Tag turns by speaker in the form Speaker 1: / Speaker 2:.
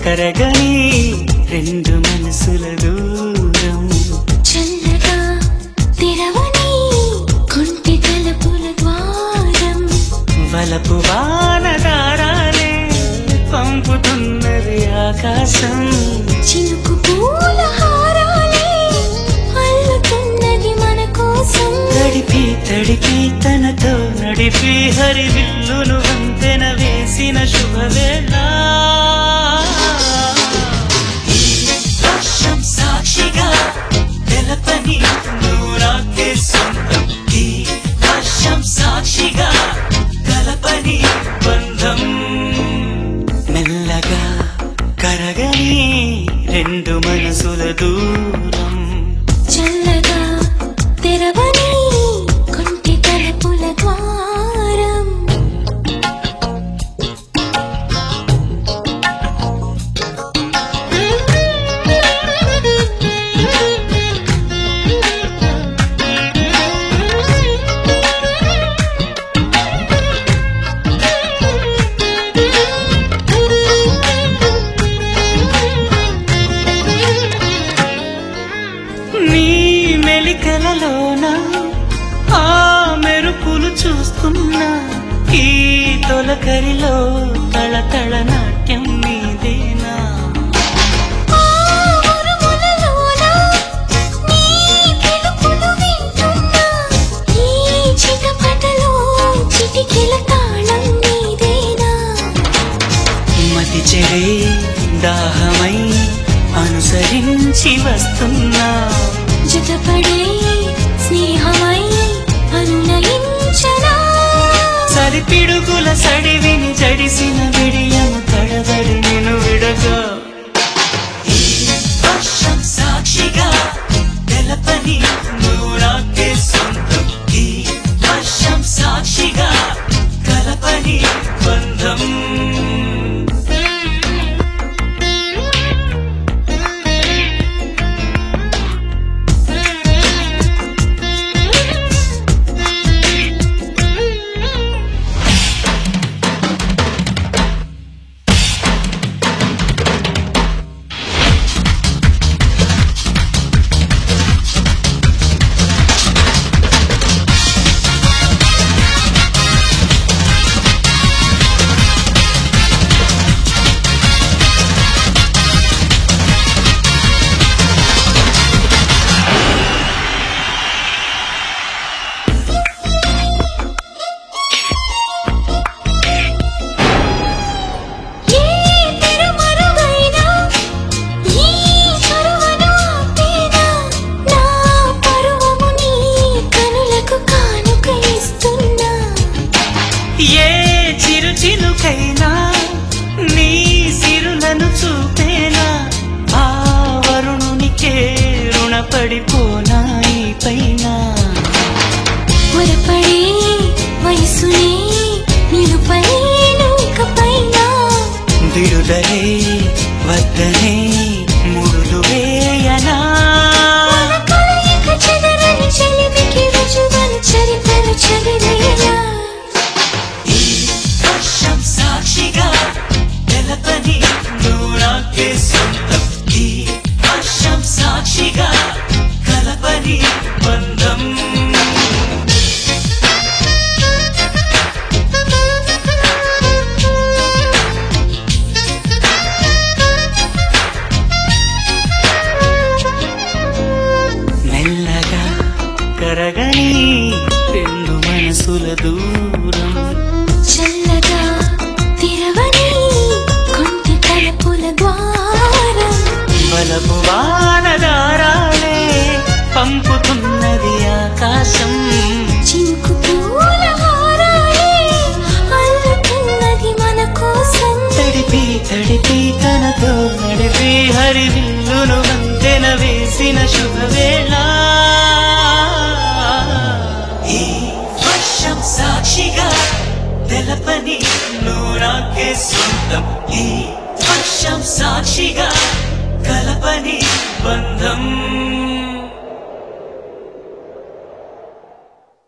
Speaker 1: కరగని రెండు మనసుల దూరం
Speaker 2: చల్లగా తెరవని కుంటి తలుపుల ద్వారం
Speaker 1: వలపు వానదారాలే పంపుతున్నది ఆకాశం
Speaker 2: చినుకు పూల హారాలే అల్లుతున్నది మన కోసం
Speaker 1: తడిపి తడిపి తనతో నడిపి హరి విల్లును వంతెన వేసిన శుభవేళ ఈ వర్షం సాక్షిగా తెలపని నువ్వు నాకే సొంతం ఈ వర్షం సాక్షిగా కలపని బంధం మెల్లగా కరగని రెండు మనసుల దూరం
Speaker 2: చల్లగా తెరవని కుంటి తలుపుల ద్వారం
Speaker 1: నీ మెలికలలోన ఆ మెరుపులు చూస్తున్నా ఈ తొలకరిలో తళతళ నాట్యం నీదేనా
Speaker 2: ఆ ఉరుములలోన నీ పిలుపులు వింటున్నా ఈ చిటపటలో చిటికెల తాళం నీదేనా
Speaker 1: మతి చెడే దాహమై అనుసరించి వస్తున్నా
Speaker 2: జతపడే స్నేహమై అనునయించనా
Speaker 1: సరిపిడుగుల సడివిని జడిసిన విడియము తడబడి నేను విడగా ఈ వర్షం సాక్షిగా తెలపని నువ్వు నాకే సొంతం ఈ వర్షం సాక్షిగా కలపని బంధం
Speaker 2: ఏ తెరమరుగైనా ఈ చొరవను ఆపేనా నా పరువము నీ కనులకు కానుక ఇస్తున్నా
Speaker 1: ఏ చిరు చిలుకైనా నీ సిరులను చూపేనా ఆ వరుణునికే రుణపడిపోనా ఈ పైన
Speaker 2: పొరపడే వయసునే నిలుపై నూకపైన
Speaker 1: విడుదలే వద్దనే ముడులు వేయనా
Speaker 2: మన కలయిక చెదరని చెలిమికి రుజువను చరితను చదివేలా
Speaker 1: ఈ వర్షం సాక్షిగా తెలపని నువ్వు నాకే సొంతం ఈ వర్షం సాక్షిగా కలపని బంధం మెల్లగా కరగని రెండు మనసుల దూరం
Speaker 2: చల్లగా తెరవని కొంటి తలుపుల ద్వారం
Speaker 1: బలపు వానదారాలే పంపుతున్నది ఆకాశం
Speaker 2: చినుకు పూల హారాలే అల్లుతున్నది మన కోసం
Speaker 1: తడిపి తడిపి తనతో నడిపి హరి విల్లును వంతెన వేసిన శుభవేళ ఈ వర్షం సాక్షిగా తెలపని నువ్వు నాకే సొంతం ఈ వర్షం సాక్షిగా కలపని బంధం